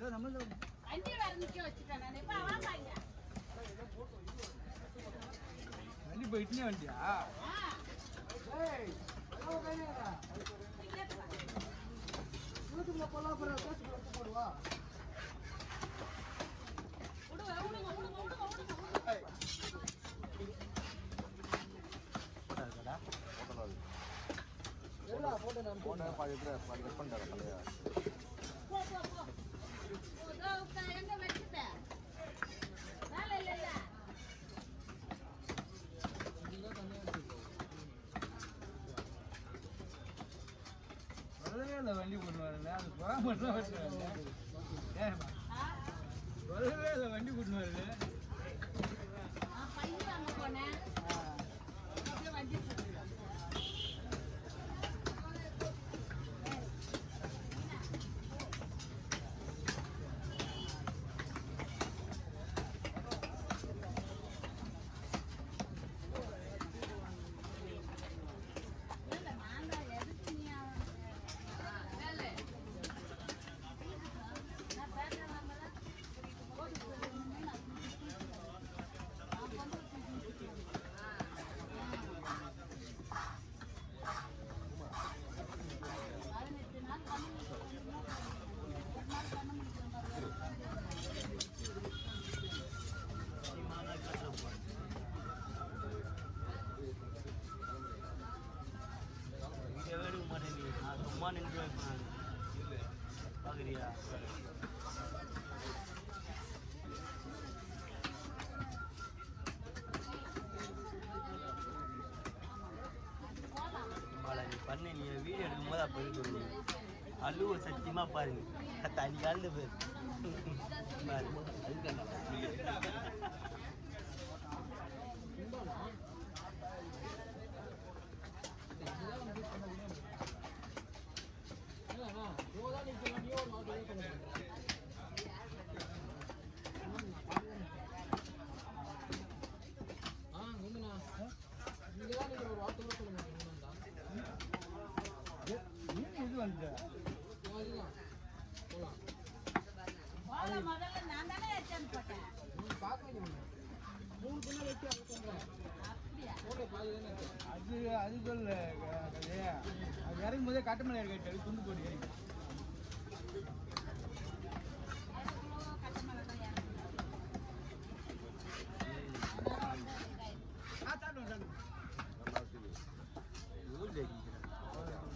இதோ நம்ம இந்த வண்டி வேற நிக்க வச்சுட்டேன் நான் இப்ப வாப்பா இங்க வண்டி போய் இட்லி வண்டியா ஆ, ஏய் எவ்வளோ கையிலடா இங்க இருக்கு பாரு. யூடியூப்ல போலாம் போற பேஸ்புக்ல போடுவா விடுங்க, விடுங்க, விடுங்க, விடுங்க, விடுங்க, விடுங்க. எல்லா போட்டு நான் போ, போ, போ. இதோ உட்கா, எங்க வச்சுட்ட? வேலை இல்லைல்ல? வரவே இல்லை வண்டி கொண்டு வரல அது புறம் மட்டும் வச்சுருவாங்க ஏமா ஆ? வரவே இல்லை வண்டி கொண்டு வரல நான் பையன் வாங்க போனேன் அப்படியே வண்டி போட்டுருக்கேன். இல்ல, நான் தான் எதுக்கு நீ அவனுக்கு? வேலை. நான் பேச வாங்கல. ஓடி போயிருந்தேன் நான் வந்து பதினெட்டு நாள் பண்ணி முடிக்கணும். ஒரு நாள் பண்ண முடிக்கிற மாதிரி வீடியோவே எடுக்க மாட்டேங்குது நான் சும்மா நின்று வைப்பேன் பார்க்குறியா போகலாம் பாலா நீ பண்ணு நீ வீடியோ எடுக்கும் போது அப்போ இது சொல்லு அழுவ சத்தியமா பாருங்க தனி கலந்து போயிரு பாரு ஏன் இது வந்து போகலாம் முதல்ல நான் தானே ஏற்றான்னு போட்டேன் அப்படியா அது அது சொல்ல க- கதையா அது இறங்கும் போதே கட்டுமலை இருக்காரு துண்டு போட்டு இறங்கி எவ்வளோ கஷ்டமாக தான் இறங்குது. ஆ சாப்பிடுவோம் சாப்பிடுவோம் ஊர்ல இருக்கிறேன்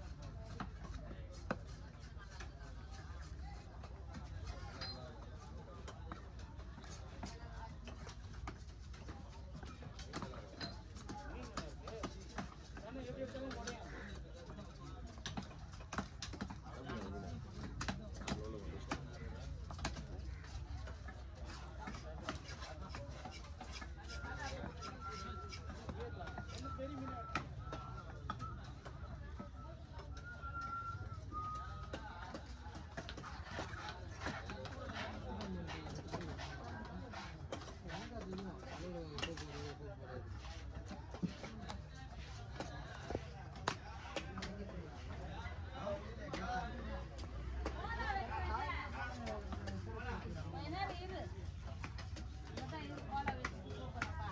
கொஞ்ச நேரம் இரு. இப்பதான் இரு, கோல வச்சு கூப்பிடுறப்பா.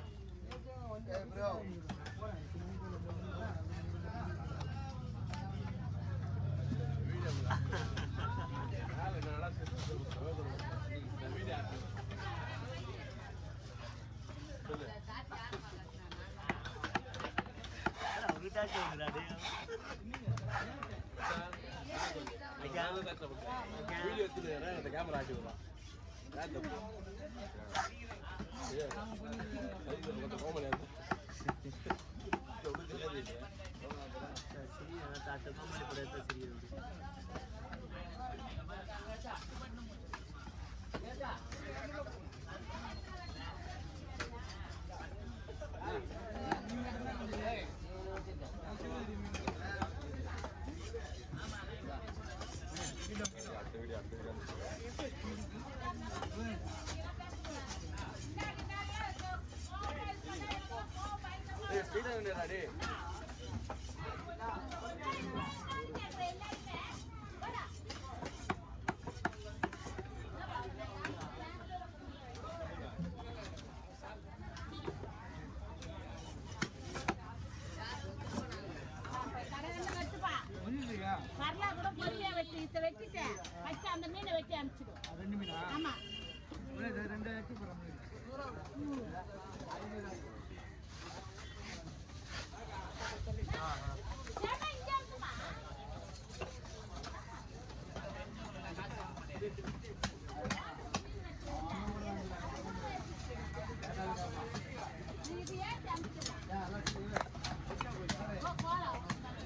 அவர்கிட்ட சொல்லுறாரு வீடியோ எடுத்துட்டு அந்த கேமரா ஆக்கிடுவான் யார் தப்பு ஏய், அது கொஞ்சம் கோமலி அது. ஒண்ணும் தெரியாது இல்லையா? சரி தாத்த கம்பெனி கூட எடுத்தா சரி அடுத்த வீடியோ அடுத்த வீடியோ ஏய் ஸ்பீடா வேண்டியடா டேய் எல்லாருமே வெட்டிட்டேன் ஃபர்ஸ்ட் அந்த மீனை வெட்டி அனுப்பிச்சிடு ரெண்டு மீனா ஆமா இல்லை, இது ரெண்டு எடுத்து போகிறோம் ஏன்னா இங்க இருக்குமா நீ இது ஏத்தி அனுப்பிச்சிடு. ஓ, போலாம்.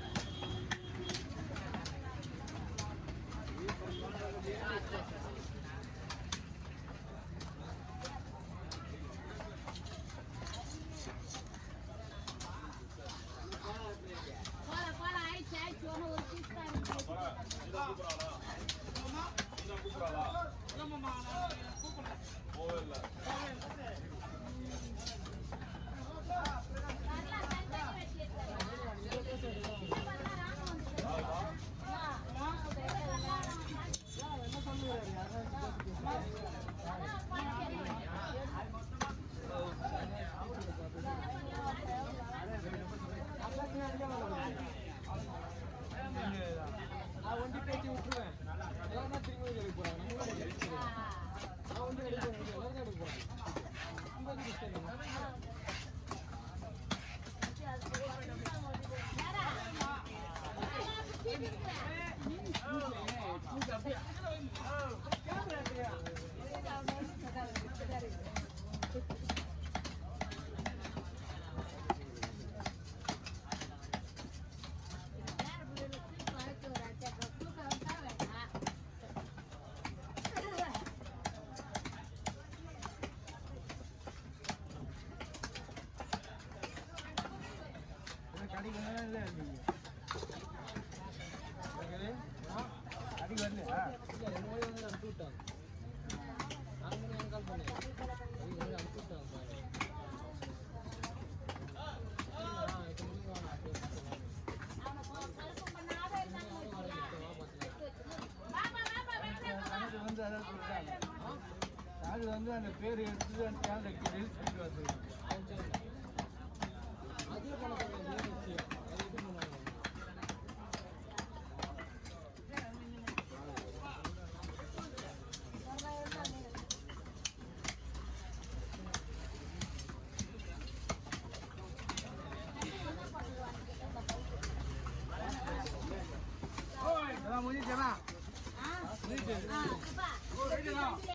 போலாம், போலாம். ஆயிடுச்சு, ஆயிடுச்சு. ஒண்ணு ஒரு piece தான் இருக்கு. வரல, தனித்தனி வெட்டி எடுத்துறேன். இங்க வரல, ராணு வந்துட்டு. வா, வா, அதான் பாண்டிச்சேரி. நான் வண்டி பேச்சு விட்டுருவேன் எல்லாம் திரும்பி எடுக்க போகிறாங்க நம்ம தான் எடுக்க போகிறோம் நான் வந்து எடுக்க போகிறேன் எல்லாரும் எடுக்க போகிறேன் நம்ம எதுக்கு இஷ்டம் கடைக்கு வந்தாலும் இல்லை நீங்கள் கடைக்கு வரலையா இல்லை ரெண்டு மணி வந்து அனுப்பி விட்டாங்க நாலு மணி எனக்கு கால் பண்ணேன் அதுக்கு வந்து அனுப்பி விட்டாங்க பாரு ஆ எட்டு மணிக்கு வாங்க அப்படியே கணக்கு வந்து அதான் சொல்லிட்டாங்க அது வந்து அந்த பேர் எடுத்து அந்த சேனல் டெலிட் பண்ணிட்டு வந்து அதில் பண்ண சொன்னது விஷயம் அது எப்படி பண்ணுவாங்க முடிஞ்சிச்சா ஆ, ஆ, அப்பா.